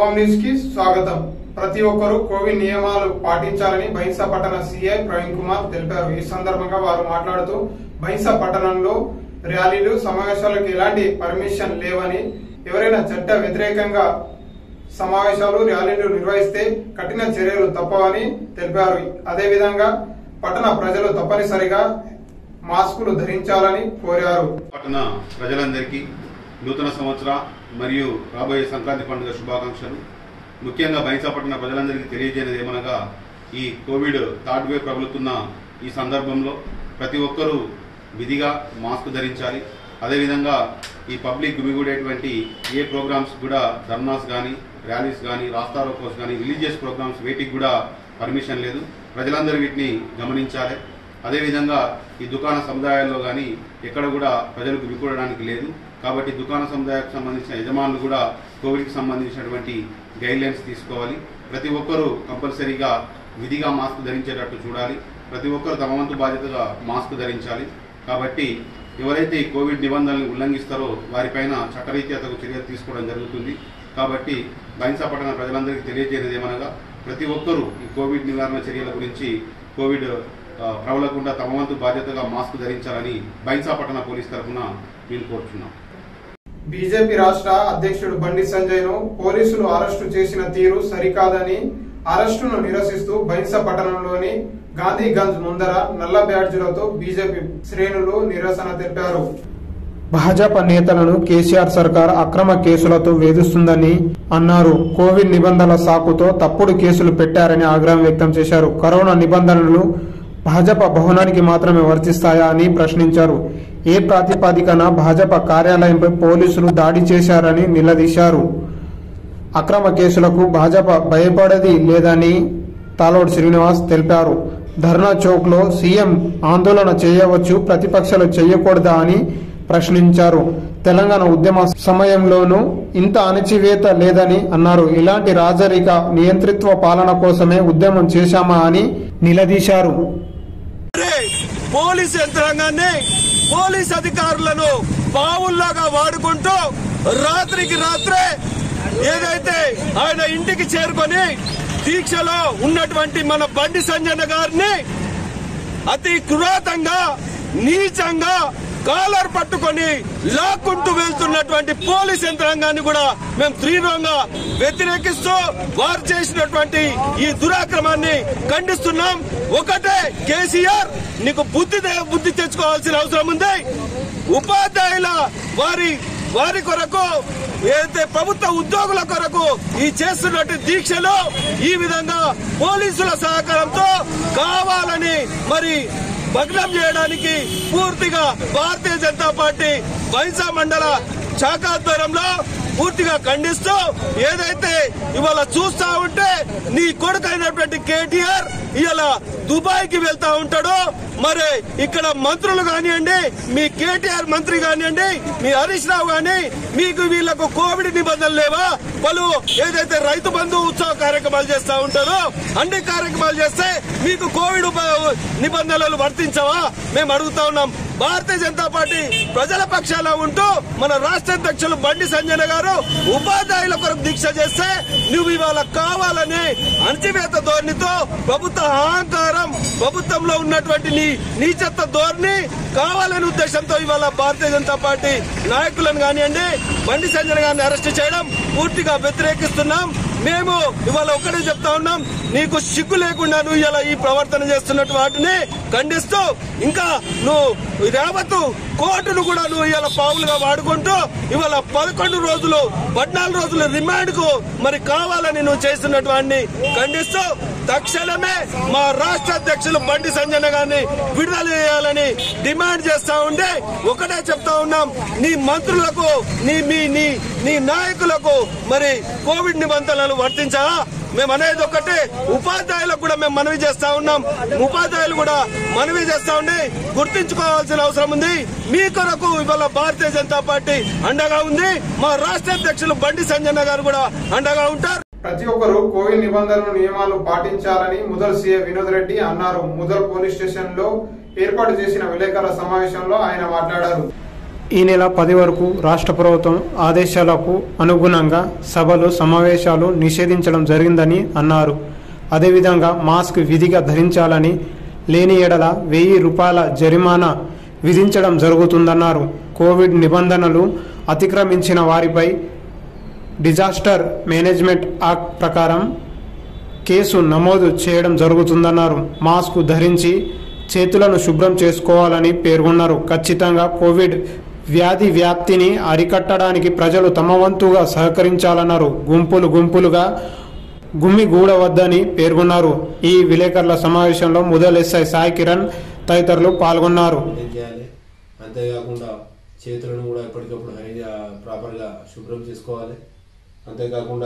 నవం news కి స్వాగతం ప్రతి ఒక్కరూ కోవిడ్ నియమాలు పాటించాలని బైన్సా పట్టణ సిఐ ప్రవీణ్ కుమార్ తెలిపారు ఈ సందర్భంగా వారు మాట్లాడుతూ బైన్సా పట్టణంలో ర్యాలీలు సమావేశాలకు ఎలాంటి పర్మిషన్ లేవని ఎవరైనా చట్ట వ్యతిరేకంగా సమావేశాలు ర్యాలీలు నిర్వహిస్తే కఠిన చర్యలు తప్పవని తెలిపారు అదేవిధంగా పట్టణ ప్రజలు తప్పనిసరిగా మాస్కులు ధరించాలని కోరారు పట్టణ ప్రజలందరికీ నూతన సంవత్సర మరియు రాబోయే సంక్రాంతి పండుగ శుభాకాంక్షలు ముఖ్యంగా బైంసాపట్న ప్రజలందరికీ తెలియజేయనిది ఏమనగా ఈ కోవిడ్ థర్డ్ వేవ్ ప్రబలుతున్న ఈ సందర్భంలో ప్రతి ఒక్కరూ విధిగా మాస్క్ ధరించాలి అదేవిధంగా ఈ పబ్లిక్ గుమిగూడేటువంటి ఏ ప్రోగ్రామ్స్ కూడా ధర్నాస్ కానీ ర్యాలీస్ కానీ రాస్తారోకోస్ కానీ రిలీజియస్ ప్రోగ్రామ్స్ వేటికి కూడా పర్మిషన్ లేదు ప్రజలందరూ వీటిని గమనించాలి అదేవిధంగా ఈ దుకాణ సముదాయాల్లో కానీ ఎక్కడ కూడా ప్రజలకు వికూడడానికి లేదు కాబట్టి దుకాణ సముదాయానికి సంబంధించిన యజమానులు కూడా కోవిడ్కి సంబంధించినటువంటి గైడ్ లైన్స్ తీసుకోవాలి ప్రతి ఒక్కరూ కంపల్సరీగా విధిగా మాస్క్ ధరించేటట్టు చూడాలి ప్రతి ఒక్కరు తమ వంతు బాధ్యతగా మాస్క్ ధరించాలి కాబట్టి ఎవరైతే ఈ కోవిడ్ నిబంధనలు ఉల్లంఘిస్తారో వారిపైన చట్టరీత్యా తగు చర్యలు తీసుకోవడం జరుగుతుంది కాబట్టి బైన్సా పట్టణ ప్రజలందరికీ తెలియజేయనిది ఏమనగా ప్రతి ఒక్కరూ ఈ కోవిడ్ నివారణ చర్యల గురించి కోవిడ్ ఆ, ప్రబలకుండా తమ వంతు బాధ్యతగా మాస్క్ ధరించాలని బైన్సా పట్టణ పోలీస్ తరఫున మేము కోరుతున్నాం బీజేపీ రాష్ట్ర అధ్యక్షుడు బండి సంజయ్ ను పోలీసులు అరెస్టు చేసిన తీరు సరికాదని అరెస్టును నిరసిస్తూ బైన్స పట్టణంలోని గాంధీగంజ్ ముందర నల్ల బ్యాడ్జీలతో బీజేపీ శ్రేణులు నిరసన తెలిపారు భాజపా నేతలను కేసీఆర్ సర్కార్ అక్రమ కేసులతో వేధిస్తుందని అన్నారు కోవిడ్ నిబంధనల సాకుతో తప్పుడు కేసులు పెట్టారని ఆగ్రహం వ్యక్తం చేశారు కరోనా నిబంధనలు భాజపా భవనానికి మాత్రమే వర్తిస్తాయా అని ప్రశ్నించారు ఏ ప్రాతిపాదికన భాజపా కార్యాలయంపై పోలీసులు దాడి చేశారని నిలదీశారు అక్రమ కేసులకు భాజపా భయపడేది లేదని తాలోడ్ శ్రీనివాస్ తెలిపారు ధర్నా చౌక్ లో సీఎం ఆందోళన చేయవచ్చు ప్రతిపక్షాలు చేయకూడదా అని ప్రశ్నించారు తెలంగాణ ఉద్యమ సమయంలోనూ ఇంత అణచివేత లేదని అన్నారు ఇలాంటి రాజరిక నియంత్రిత్వ పాలన కోసమే ఉద్యమం చేశామా అని నిలదీశారు అరే, పోలీస్ యంత్రాంగాన్ని పోలీస్ అధికారులను బావుల్లాగా వాడుకుంటూ రాత్రికి రాత్రే ఏదైతే ఆయన ఇంటికి చేరుకొని దీక్షలో ఉన్నటువంటి మన బండి సంజయ్ గారిని అతి క్రూరంగా నీచంగా కాలర్ పట్టుకొని లాక్కుంటూ వెళ్తున్నటువంటి పోలీస్ యంత్రాంగాన్ని కూడా మేము తీవ్రంగా వ్యతిరేకిస్తూ వారు చేసినటువంటి ఈ దురాక్రమాన్ని ఖండిస్తున్నాం ఒకటే కేసీఆర్ నీకు బుద్ధి తే- బుద్ధి తెచ్చుకోవాల్సిన అవసరం ఉంది ఉపాధ్యాయుల వారి వారి కొరకు ఏదైతే ప్రభుత్వ ఉద్యోగుల కొరకు ఈ చేస్తున్నట్టు దీక్షలో ఈ విధంగా పోలీసుల సహకారంతో కావాలని మరి భగ్నం చేయడానికి పూర్తిగా భారతీయ జనతా పార్టీ వైసా మండల శాఖ ఆధ్వర్యంలో పూర్తిగా ఖండిస్తూ ఏదైతే ఇవాళ చూస్తా ఉంటే నీ కొడుకైనటువంటి కేటీఆర్ ఇవాళ దుబాయ్ కి వెళ్తా ఉంటాడు మరి ఇక్కడ మంత్రులు కానివ్వండి మీ కేటీఆర్ మంత్రి కానివ్వండి మీ హరీష్ రావు గాని మీకు వీళ్ళకు కోవిడ్ నిబంధనలు లేవా వాళ్ళు ఏదైతే రైతు బంధు ఉత్సవ కార్యక్రమాలు చేస్తా ఉంటారో అన్ని కార్యక్రమాలు చేస్తే మీకు కోవిడ్ ఉప- నిబంధనలు వర్తించవా మేము అడుగుతా ఉన్నాం భారతీయ జనతా పార్టీ ప్రజల పక్షాన ఉంటూ మన రాష్ట్ర అధ్యక్షులు బండి సంజయ్ గారు ఉపాధ్యాయుల కొరకు దీక్ష చేస్తే నువ్వు ఇవాళ కావాలని అణచివేత ధోరణితో ప్రభుత్వ అహంకారం ప్రభుత్వంలో ఉన్నటువంటి నీ నీచత్వ ధోరణి కావాలనే ఉద్దేశంతో ఇవాళ భారతీయ జనతా పార్టీ నాయకులను కానివ్వండి బండి సంజయ్ గారిని అరెస్ట్ చేయడం పూర్తిగా వ్యతిరేకిస్తున్నాం మేము ఇవాళ ఒక్కడే చెప్తా ఉన్నాం నీకు సిగ్గు లేకుండా నువ్వు ఇలా ఈ ప్రవర్తన చేస్తున్నట్టు వాటిని ఖండిస్తూ ఇంకా నువ్వు రేవతు కోర్టును కూడా నువ్వు ఇవాళ పావులుగా వాడుకుంటూ ఇవాళ పదకొండు రోజులు పద్నాలుగు రోజులు రిమాండ్ కు మరి కావాలని నువ్వు చేస్తున్నటువంటి వాడిని ఖండిస్తూ తక్షణమే మా రాష్ట్ర అధ్యక్షులు బండి సంజయ్ గారిని విడుదల చేయాలని డిమాండ్ చేస్తా ఉంటే ఒకటే చెప్తా ఉన్నాం నీ మంత్రులకు నీ మీ నీ నీ నాయకులకు మరి కోవిడ్ నిబంధనలు వర్తించా మేము అనేది ఒకటి ఉపాధ్యాయులకు కూడా మేము మనవి చేస్తా ఉన్నాం ఉపాధ్యాయులు కూడా మనవి చేస్తా ఉండి గుర్తించుకోవాల్సిన అవసరం ఉంది మీ కొరకు ఇవాళ భారతీయ జనతా పార్టీ అండగా ఉంది మా రాష్ట్ర అధ్యక్షులు బండి సంజయ్ గారు కూడా అండగా ఉంటారు ప్రతి ఒక్కరూ కోవిడ్ నిబంధనలు నియమాలు పాటించాలని ముదల్ సీఏ వినోద్ రెడ్డి అన్నారు ముదల్ పోలీస్ స్టేషన్ లో ఏర్పాటు చేసిన విలేకరుల సమావేశంలో ఆయన మాట్లాడారు ఈ నెల పది వరకు రాష్ట్ర ప్రభుత్వం ఆదేశాలకు అనుగుణంగా సభలు సమావేశాలు నిషేధించడం జరిగిందని అన్నారు అదేవిధంగా మాస్క్ విధిగా ధరించాలని లేని ఎడల వెయ్యి రూపాయల జరిమానా విధించడం జరుగుతుందన్నారు కోవిడ్ నిబంధనలు అతిక్రమించిన వారిపై డిజాస్టర్ మేనేజ్మెంట్ యాక్ట్ ప్రకారం కేసు నమోదు చేయడం జరుగుతుందన్నారు మాస్క్ ధరించి చేతులను శుభ్రం చేసుకోవాలని పేర్కొన్నారు ఖచ్చితంగా కోవిడ్ వ్యాధి వ్యాప్తిని అరికట్టడానికి ప్రజలు తమ వంతుగా సహకరించాలన్నారు గుంపులు గుంపులుగా గుమ్మిగూడవద్దని పేర్కొన్నారు ఈ విలేకరుల సమావేశంలో ముదల్ ఎస్ఐ సాయి కిరణ్ తదితరులు పాల్గొన్నారు మెయింటైన్ చేయాలి అంతేకాకుండా చేతులను కూడా ఎప్పటికప్పుడు హై ప్రాపర్గా శుభ్రం చేసుకోవాలి అంతేకాకుండా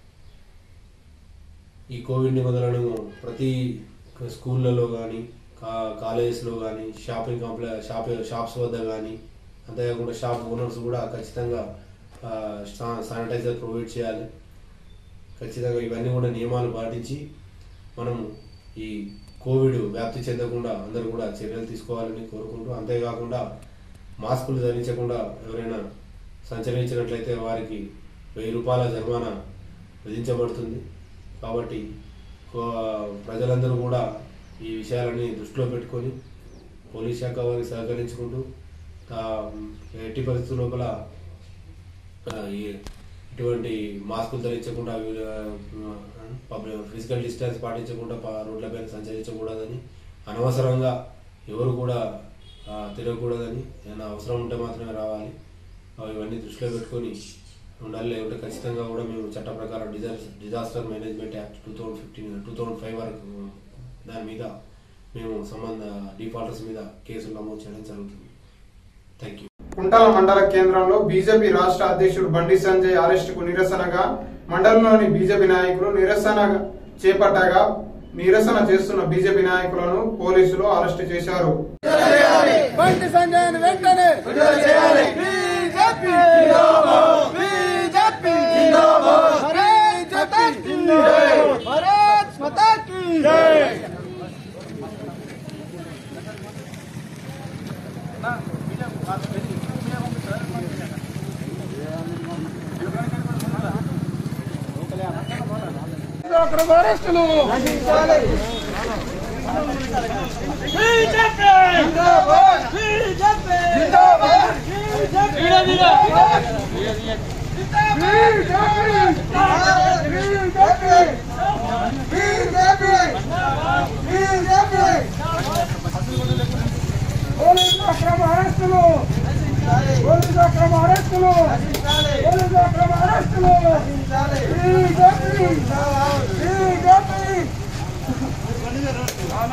ఈ కోవిడ్ నిబంధనలను ప్రతి స్కూళ్ళలో కానీ కా కాలేజెస్లో కానీ షాపింగ్ కాంప్లె షాప్ షాప్స్ వద్ద కానీ అంతేకాకుండా షాప్ ఓనర్స్ కూడా ఖచ్చితంగా ఆ, శా- శానిటైజర్ ప్రొవైడ్ చేయాలి ఖచ్చితంగా ఇవన్నీ కూడా నియమాలు పాటించి మనం ఈ కోవిడ్ వ్యాప్తి చెందకుండా అందరూ కూడా చర్యలు తీసుకోవాలని కోరుకుంటూ అంతేకాకుండా మాస్కులు ధరించకుండా ఎవరైనా సంచరించినట్లయితే వారికి వెయ్యి రూపాయల జరిమానా విధించబడుతుంది కాబట్టి కో- ప్రజలందరూ కూడా ఈ విషయాలని దృష్టిలో పెట్టుకొని పోలీస్ శాఖ వారికి సహకరించుకుంటూ ఆ, ఎట్టి పరిస్థితుల లోపల ఆ, ఈ ఇటువంటి మాస్కులు ధరించకుండా పబ్లిక్ ఫిజికల్ డిస్టెన్స్ పాటించకుండా ప- రోడ్లపైన సంచరించకూడదని అనవసరంగా ఎవరు కూడా ఆ, తిరగకూడదని ఏదైనా అవసరం ఉంటే మాత్రమే రావాలి ఆ, ఇవన్నీ దృష్టిలో పెట్టుకొని ఉండాలి లేకుంటే ఖచ్చితంగా కూడా మేము చట్ట ప్రకారం disaster disaster management act two thousand fifteen two thousand five వరకు దాని మీద మేము సంబంధ డిఫాల్టర్స్ మీద కేసులు నమోదు చేయడం జరుగుతుంది థ్యాంక్ యూ కుంటాల మండల కేంద్రంలో బీజేపీ రాష్ట్ర అధ్యక్షుడు బండి సంజయ్ అరెస్టుకు నిరసనగా మండలంలోని బీజేపీ నాయకులు నిరసన చేపట్టగా నిరసన చేస్తున్న బీజేపీ నాయకులను పోలీసులు అరెస్టు చేశారు బండి సంజయ్ వెంటనే బీజేపీ బీజేపీ భారత్ మాతా కీ భారత్ మాతా కీ అరెస్టులు పోలీసు అక్రమ అరెస్టులు పోలీసు అక్రమ అరెస్టులు పోలీసు అక్రమ అరెస్టులు బీజేపీ బీజేపీ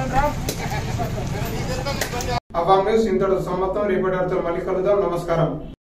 అవాం న్యూస్ ఇంతటి సమ్మతం రేపటి మళ్ళీ కలుద్దాం నమస్కారం